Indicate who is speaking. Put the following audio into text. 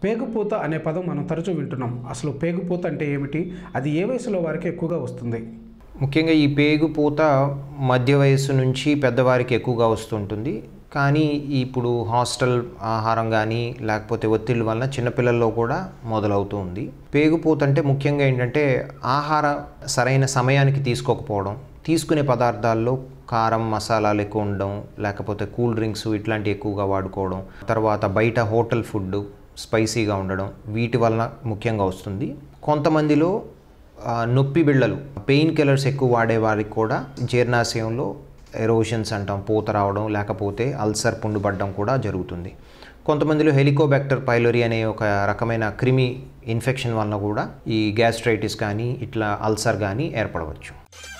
Speaker 1: పేగుపూత అనే పదం మనం తరచూ వింటున్నాం అసలు పేగుపూత అంటే ఏమిటి అది ఏ వయసులో వారికి ఎక్కువగా వస్తుంది
Speaker 2: ముఖ్యంగా ఈ పేగు పూత మధ్య వయస్సు నుంచి పెద్దవారికి ఎక్కువగా వస్తుంటుంది కానీ ఇప్పుడు హాస్టల్ ఆహారం కానీ లేకపోతే ఒత్తిళ్ళ వలన చిన్నపిల్లల్లో కూడా మొదలవుతూ ఉంది పేగుపూత అంటే ముఖ్యంగా ఏంటంటే ఆహార సరైన సమయానికి తీసుకోకపోవడం తీసుకునే పదార్థాల్లో కారం మసాలాలు ఎక్కువ ఉండడం లేకపోతే కూల్ డ్రింక్స్ ఇట్లాంటివి ఎక్కువగా వాడుకోవడం తర్వాత బయట హోటల్ ఫుడ్ స్పైసీగా ఉండడం వీటి వలన ముఖ్యంగా వస్తుంది కొంతమందిలో ఆ, నొప్పి బిళ్ళలు పెయిన్ కిల్లర్స్ ఎక్కువ వాడే వారికి కూడా జీర్ణాశయంలో ఎరోషన్స్ అంటాం పూత రావడం లేకపోతే అల్సర్ పుండు పడడం కూడా జరుగుతుంది కొంతమందిలో హెలికోబాక్టర్ పైలోరీ అనే ఒక రకమైన క్రిమి ఇన్ఫెక్షన్ వలన కూడా ఈ గ్యాస్ట్రైటిస్ కానీ ఇట్లా అల్సర్ కానీ ఏర్పడవచ్చు